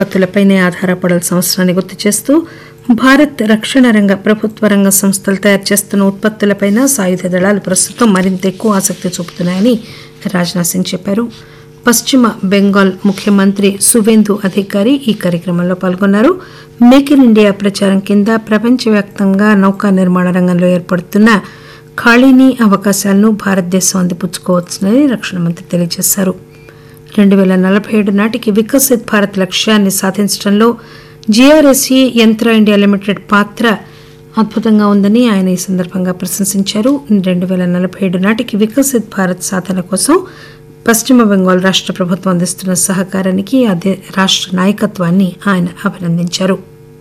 ఉత్పత్తులపైనే ఆధారపడాల్సిన అవసరాన్ని గుర్తు చేస్తూ భారత్ రక్షణ రంగ ప్రభుత్వ రంగ సంస్థలు తయారు చేస్తున్న ఉత్పత్తులపైన సాయుధ దళాలు ప్రస్తుతం మరింత ఎక్కువ ఆసక్తి చూపుతున్నాయని రాజ్నాథ్ సింగ్ చెప్పారు పశ్చిమ బెంగాల్ ముఖ్యమంత్రి సువేందు అధికారి ఈ కార్యక్రమంలో పాల్గొన్నారు మేక్ ఇన్ ఇండియా ప్రచారం కింద ప్రపంచవ్యాప్తంగా నౌకా నిర్మాణ రంగంలో ఏర్పడుతున్న ఖాళీని అవకాశాలను భారతదేశం అందిపుచ్చుకోవచ్చునని రక్షణ మంత్రి తెలియజేశారు రెండు వేల నలభై ఏడు నాటికి వికసిత్ భారత్ లక్ష్యాన్ని సాధించడంలో జీఆర్ఎస్ఈ యంత్ర ఇండియా లిమిటెడ్ పాత్ర అద్భుతంగా ఉందని ఆయన ఈ సందర్భంగా ప్రశంసించారు రెండు వేల నలభై ఏడు నాటికి వికసిత్ భారత్ సాధన కోసం పశ్చిమ బెంగాల్ రాష్ట్ర ప్రభుత్వం అందిస్తున్న సహకారానికి అదే రాష్ట్ర నాయకత్వాన్ని ఆయన అభినందించారు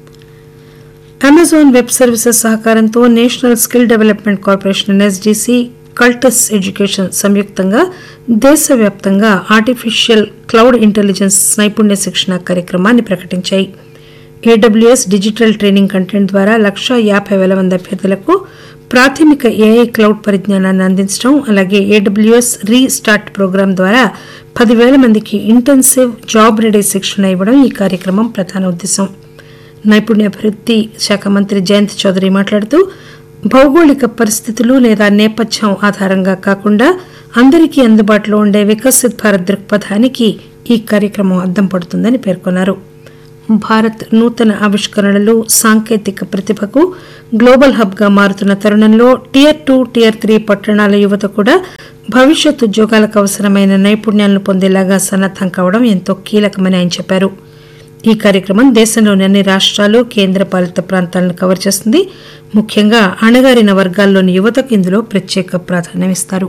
అమెజాన్ వెబ్ సర్వీసెస్ సహకారంతో national skill development corporation NSDC Cultus education సంయుక్తంగా దేశవ్యాప్తంగా ఆర్టిఫిషియల్ క్లౌడ్ ఇంటెలిజెన్స్ నైపుణ్య శిక్షణ కార్యక్రమాన్ని ప్రకటించాయి ఏడబ్ల్యూఎస్ డిజిటల్ ట్రైనింగ్ కంటెంట్ ద్వారా లక్షా యాభై వేల మంది అభ్యర్థులకు ప్రాథమిక ఏఐ క్లౌడ్ పరిజ్ఞానాన్ని అందించడం అలాగే ఏడబ్ల్యూఎస్ రీ స్టార్ట్ ప్రోగ్రాం ద్వారా పదివేల మందికి ఇంటెన్సివ్ జాబ్ రెడీ శిక్షణ ఇవ్వడం ఈ కార్యక్రమం ప్రధాన ఉద్దేశం నైపుణ్యాభివృద్ధి శాఖ మంత్రి జయంత్ చౌదరి మాట్లాడుతూ భౌగోళిక పరిస్థితులు లేదా నేపథ్యం ఆధారంగా కాకుండా అందరికీ అందుబాటులో ఉండే వికసిత్ భారత్ దృక్పథానికి ఈ కార్యక్రమం అద్దం పడుతుందని పేర్కొన్నారు భారత్ నూతన ఆవిష్కరణలు సాంకేతిక ప్రతిభకు గ్లోబల్ హబ్గా మారుతున్న తరుణంలో టియర్ టూ టియర్ త్రీ పట్టణాల యువత కూడా భవిష్యత్ ఉద్యోగాలకు అవసరమైన నైపుణ్యాలను పొందేలాగా సన్నద్దం కావడం ఎంతో కీలకమని ఆయన చెప్పారు ఈ కార్యక్రమం దేశంలోని అన్ని రాష్ట్రాలు కేంద్ర పాలిత ప్రాంతాలను కవర్ చేస్తుంది ముఖ్యంగా అణగారిన వర్గాల్లోని యువతకు ఇందులో ప్రత్యేక ప్రాధాన్యం ఇస్తారు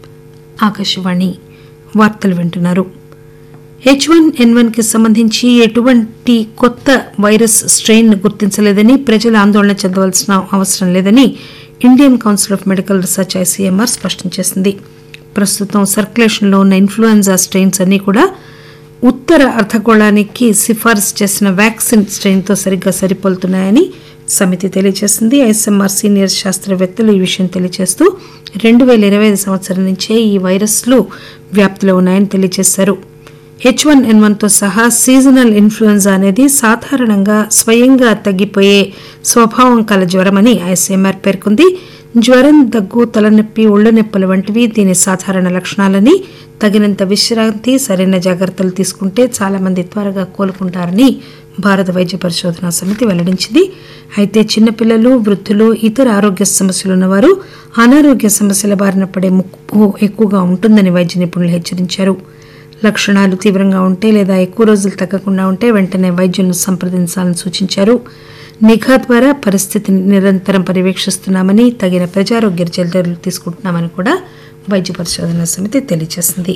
ఆకాశవాణి వార్తలు వింటున్నారు హెచ్ వన్ ఎన్ వన్ కి సంబంధించి ఎటువంటి కొత్త వైరస్ స్ట్రెయిన్ గుర్తించలేదని ప్రజలు ఆందోళన చెందవలసిన అవసరం లేదని Indian council of medical research ICMR స్పష్టం చేసింది ప్రస్తుతం సర్క్యులేషన్లో ఉన్న ఇన్ఫ్లుయెంజా స్ట్రెయిన్స్ అన్ని కూడా ఉత్తర అర్ధగోళానికి సిఫారసు చేసిన వ్యాక్సిన్ స్ట్రెయిన్తో సరిగ్గా సరిపోలుతున్నాయని సమితి తెలియజేసింది ఐఎస్ఎంఆర్ సీనియర్ శాస్త్రవేత్తలు ఈ విషయం తెలియజేస్తూ రెండు వేల ఇరవై ఐదు సంవత్సరం నుంచే ఈ వైరస్లు వ్యాప్తిలో ఉన్నాయని తెలియజేశారు హెచ్ వన్ ఎన్ వన్తో సహా సీజనల్ ఇన్ఫ్లుయెంజా అనేది సాధారణంగా స్వయంగా తగ్గిపోయే స్వభావం కల జ్వరమని ఐసీఎంఆర్ పేర్కొంది జ్వరం దగ్గు తలనొప్పి ఒళ్ళు నొప్పులు వంటివి దీని సాధారణ లక్షణాలని తగినంత విశ్రాంతి సరైన జాగ్రత్తలు తీసుకుంటే చాలా మంది త్వరగా కోలుకుంటారని భారత వైద్య పరిశోధనా సమితి వెల్లడించింది అయితే చిన్నపిల్లలు వృద్ధులు ఇతర ఆరోగ్య సమస్యలు ఉన్నవారు అనారోగ్య సమస్యల బారిన పడే ముప్పు ఎక్కువగా ఉంటుందని వైద్య నిపుణులు హెచ్చరించారు లక్షణాలు తీవ్రంగా ఉంటే లేదా ఎక్కువ రోజులు తగ్గకుండా ఉంటే వెంటనే వైద్యులను సంప్రదించాలని సూచించారు నిఘా ద్వారా పరిస్థితిని నిరంతరం పర్యవేక్షిస్తున్నామని తగిన ప్రజారోగ్య చర్యలు తీసుకుంటున్నామని కూడా వైద్య పరిశోధన సమితి తెలియజేసింది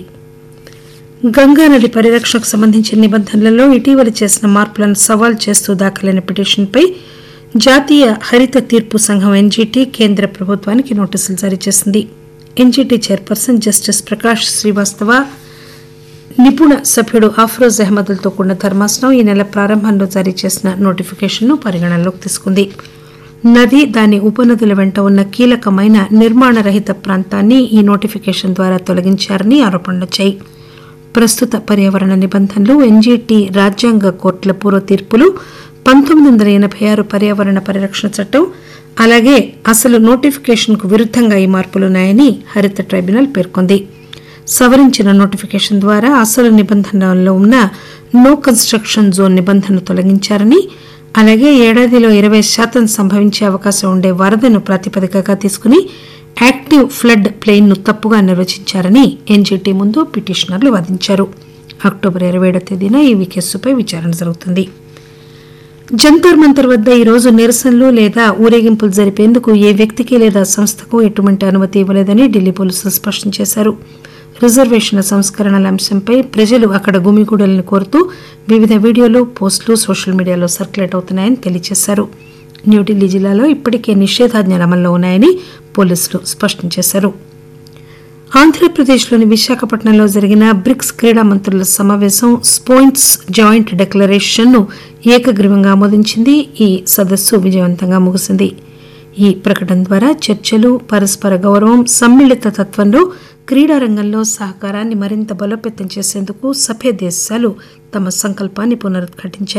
గంగానది పరిరక్షణకు సంబంధించిన నిబంధనలలో ఇటీవల చేసిన మార్పులను సవాల్ చేస్తూ దాఖలైన పిటిషన్పై జాతీయ హరిత తీర్పు సంఘం ఎన్జీటీ కేంద్ర ప్రభుత్వానికి నోటీసులు జారీ చేసింది NGT chairperson justice Prakash Srivastava నిపుణ సభ్యుడు అఫ్రోజ్ అహ్మద్లతో కూడిన ధర్మాసనం ఈ నెల ప్రారంభంలో జారీ చేసిన నోటిఫికేషన్ను పరిగణనలోకి తీసుకుంది నది దాని ఉపనదుల వెంట ఉన్న కీలకమైన నిర్మాణ రహిత ప్రాంతాన్ని ఈ నోటిఫికేషన్ ద్వారా తొలగించారని ఆరోపణలొచ్చాయి ప్రస్తుత పర్యావరణ నిబంధనలు ఎన్జీటీ రాజ్యాంగ కోర్టుల పూర్వ తీర్పులు పంతొమ్మిది వందల ఎనభై ఆరు పర్యావరణ పరిరక్షణ చట్టం అలాగే అసలు నోటిఫికేషన్కు విరుద్ధంగా ఈ మార్పులున్నాయని హరిత ట్రైబ్యునల్ పేర్కొంది సవరించిన నోటిఫికేషన్ ద్వారా అసలు నిబంధనలో ఉన్న నో కన్స్ట్రక్షన్ జోన్ నిబంధన తొలగించారని అలాగే ఏడాదిలో ఇరవై శాతం సంభవించే అవకాశం ఉండే వరదను ప్రాతిపదికగా తీసుకుని యాక్టివ్ ఫ్లడ్ ప్లెయిన్ ను తప్పుగా నిర్వచించారని ఎన్జీటీ ముందు పిటిషనర్లు వాదించారు అక్టోబర్ ఇరవై ఏడో తేదీన ఈ కేసుపై విచారణ జరుగుతుంది జంతర్ మంతర్ వద్ద ఈ రోజు నిరసనలు లేదా ఊరేగింపులు జరిపేందుకు ఏ వ్యక్తికి లేదా సంస్థకు ఎటువంటి అనుమతి ఇవ్వలేదని ఢిల్లీ పోలీసులు స్పష్టం చేశారు రిజర్వేషన్ల సంస్కరణల అంశంపై ప్రజలు అక్కడ గుమిగూడలను కోరుతూ వివిధ వీడియోలు పోస్టులు సోషల్ మీడియాలో సర్క్యులేట్ అవుతున్నాయని తెలియజేశారు న్యూఢిల్లీ జిల్లాలో ఇప్పటికే నిషేధాజ్ఞలు అమల్లో ఉన్నాయని పోలీసులు స్పష్టం చేశారు ఆంధ్రప్రదేశ్లోని విశాఖపట్నంలో జరిగిన బ్రిక్స్ క్రీడా మంత్రుల సమావేశం స్పోయింట్స్ జాయింట్ డిక్లరేషన్ ను ఏకగ్రీవంగా ఆమోదించింది ఈ సదస్సు విజయవంతంగా ముగిసింది ఈ ప్రకటన ద్వారా చర్చలు పరస్పర గౌరవం సమ్మిళిత తత్వంలో క్రీడా రంగంలో సహకారాన్ని మరింత బలోపేతం చేసేందుకు సభ్య దేశాలు తమ సంకల్పాన్ని పునరుద్ఘాటించాయి